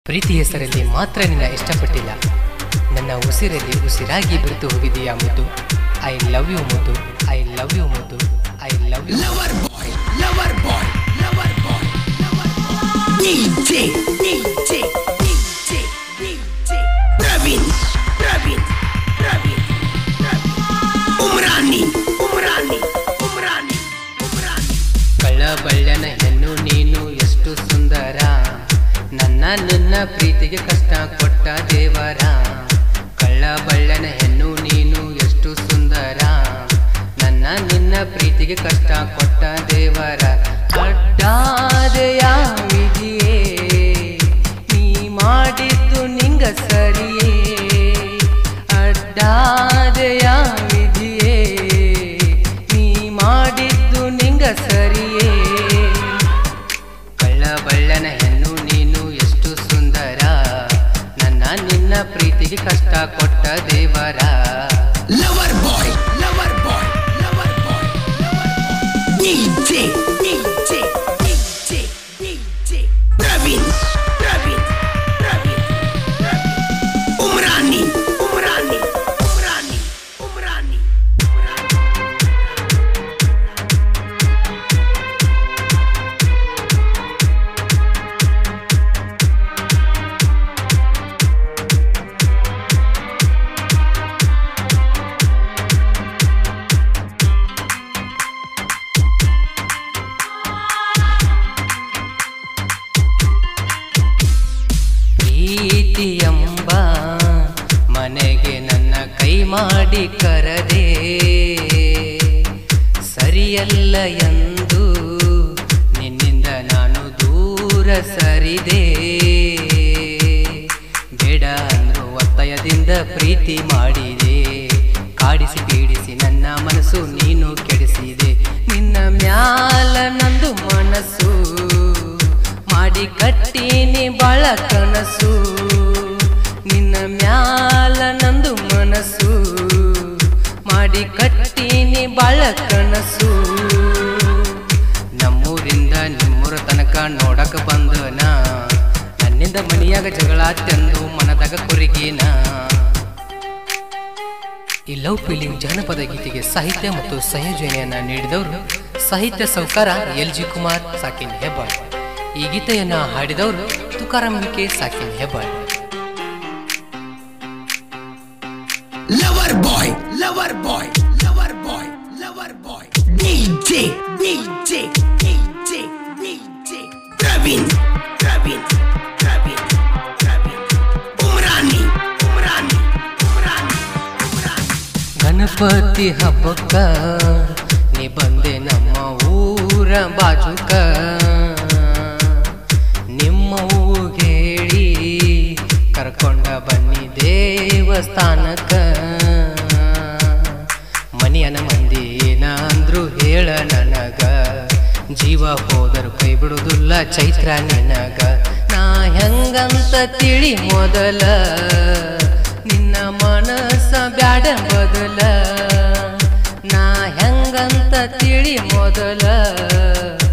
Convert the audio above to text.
ಪ್ರೀತಿ ಹೆಸರಲ್ಲಿ ಮಾತ್ರ ನಿನ್ನ ಇಷ್ಟಪಟ್ಟಿಲ್ಲ ನನ್ನ ಉಸಿರಲ್ಲಿ ಉಸಿರಾಗಿ ಬೆರೆತು ಹೋಗಿದೆಯಾ ಮುದ್ದು ಐ ಲವ್ ಯು ಮುದ್ದು ಐ ಲವ್ ಯು ಮುದ್ದು I love you Lover boy, lover boy, lover boy, lover boy. DJ, DJ, DJ, DJ. Praveen, Praveen, Praveen, Praveen. Umrani, Umrani, Umrani, Umrani. ಕಳ್ಳ ಬಳ್ಳನ ಹೆಣ್ಣು ನೀನು ಎಷ್ಟು ಸುಂದರ ನನ್ನ ನನ್ನ ಪ್ರೀತಿಗೆ ಕಷ್ಟ ಕೊಟ್ಟ ದೇವರ ಕಳ್ಳ ಬಳ್ಳನ ಹೆಣ್ಣು ನೀನು ಎಷ್ಟು ಸುಂದರ ನನ್ನ ನಿನ್ನ ಪ್ರೀತಿಗೆ ಕಷ್ಟ ಕೊಟ್ಟ ದೇವರ ಅಡ್ಡಾದೆಯ ವಿಧಿಯೇ ನೀ ಮಾಡಿದ್ದು ನಿಂಗ ಸರಿಯೇ ಅಡ್ಡಾದೆಯ ವಿಧಿಯೇ ನೀ ಮಾಡಿದ್ದು ನಿಂಗ ಸರಿಯೇ ಕಳ್ಳ ಬಳ್ಳನ ಹೆಣ್ಣು ನೀನು ಎಷ್ಟು ಸುಂದರ ನನ್ನ ನಿನ್ನ ಪ್ರೀತಿಗೆ ಕಷ್ಟ ಕೊಟ್ಟ ದೇವರ Lover boy, lover boy, lover boy, lover boy. DJ, DJ, DJ, DJ. Praveen, Praveen, Praveen, Praveen. Umrani, Umrani, Umrani, Umrani, Umrani. ಪ್ರೀತಿ ಎಂಬ ಮನೆಗೆ ನನ್ನ ಕೈ ಮಾಡಿ ಕರದೆ ಸರಿಯಲ್ಲ ಎಂದು ನಿನ್ನಿಂದ ನಾನು ದೂರ ಸರಿದೆ ಬೇಡ ಅಂದ್ರು ಒತ್ತಾಯದಿಂದ ಪ್ರೀತಿ ಮಾಡಿದೆ ಕಾಡಿಸಿ ಪೀಡಿಸಿ ನನ್ನ ಮನಸ್ಸು ನೀನು ಕೆಡಿಸಿದೆ ನಿನ್ನ ಮ್ಯಾಲ ನಂದು ಮನಸ್ಸು ಮಾಡಿ ಕಟ್ಟೀನಿ ಬಾಳ ಕನಸು ನಿನ್ನ ಮ್ಯಾಲ ನಂದು ಮನಸ್ಸು ಮಾಡಿ ಕಟ್ಟೀನಿ ಬಾಳ ಕನಸು ನಮ್ಮೂರಿಂದ ನಿಮ್ಮೂರ ತನಕ ನೋಡಕ ಬಂದನ ನನ್ನಿಂದ ಮನಿಯಾಗ ಜಗಳ ತಂದು ಮನದಾಗ ಕೊರಿಗೇನ ಈ ಲವ್ ಫೀಲಿಂಗ್ ಜಾನಪದ ಗೀತೆಗೆ ಸಾಹಿತ್ಯ ಮತ್ತು ಸಂಯೋಜನೆಯನ್ನ ನೀಡಿದವರು ಸಾಹಿತ್ಯ ಸೌಕಾರ ಎಲ್ ಜಿ ಕುಮಾರ್ ಸಾಕಿನ್ ಹೆಬ್ಬಾಳ್ ಈ ಗೀತೆಯನ್ನ ಹಾಡಿದವರು ತುಕಾರಾಮ್ ವಿಕೆ ಸಾಕಿನ್ Hebbal Lover boy, lover boy, lover boy, lover boy. DJ, DJ, DJ, DJ. Praveen, Praveen, Praveen, Praveen. Umrani, Umrani, Umrani, Umrani. Ganapati ಹಬ್ಬಕ್ಕ ನೀ ಬಂದೆ ನಮ್ಮ ಊರ ಬಾಜುಕ ನಿಮ್ಮ ಹೇಳಿ ಕರ್ಕೊಂಡ ಬನ್ನಿ ದೇವಸ್ಥಾನಕ್ಕ ಮನಿಯನ ಮಂದಿ ಏನ ಅಂದ್ರು ಹೇಳ ನನಗ ಜೀವ ಹೋದರು ಕೈ ಬಿಡುದಿಲ್ಲ ಚೈತ್ರ ನಿನಗ ನಾ ಹೆಂಗಂತ ತಿಳಿ ಮೊದಲ ನಿನ್ನ ಮನಸ್ಸ ಬ್ಯಾಡ ಬದಲ ನಾ ಹೆಂಗಂತ ತಿಳಿ ಮೊದಲ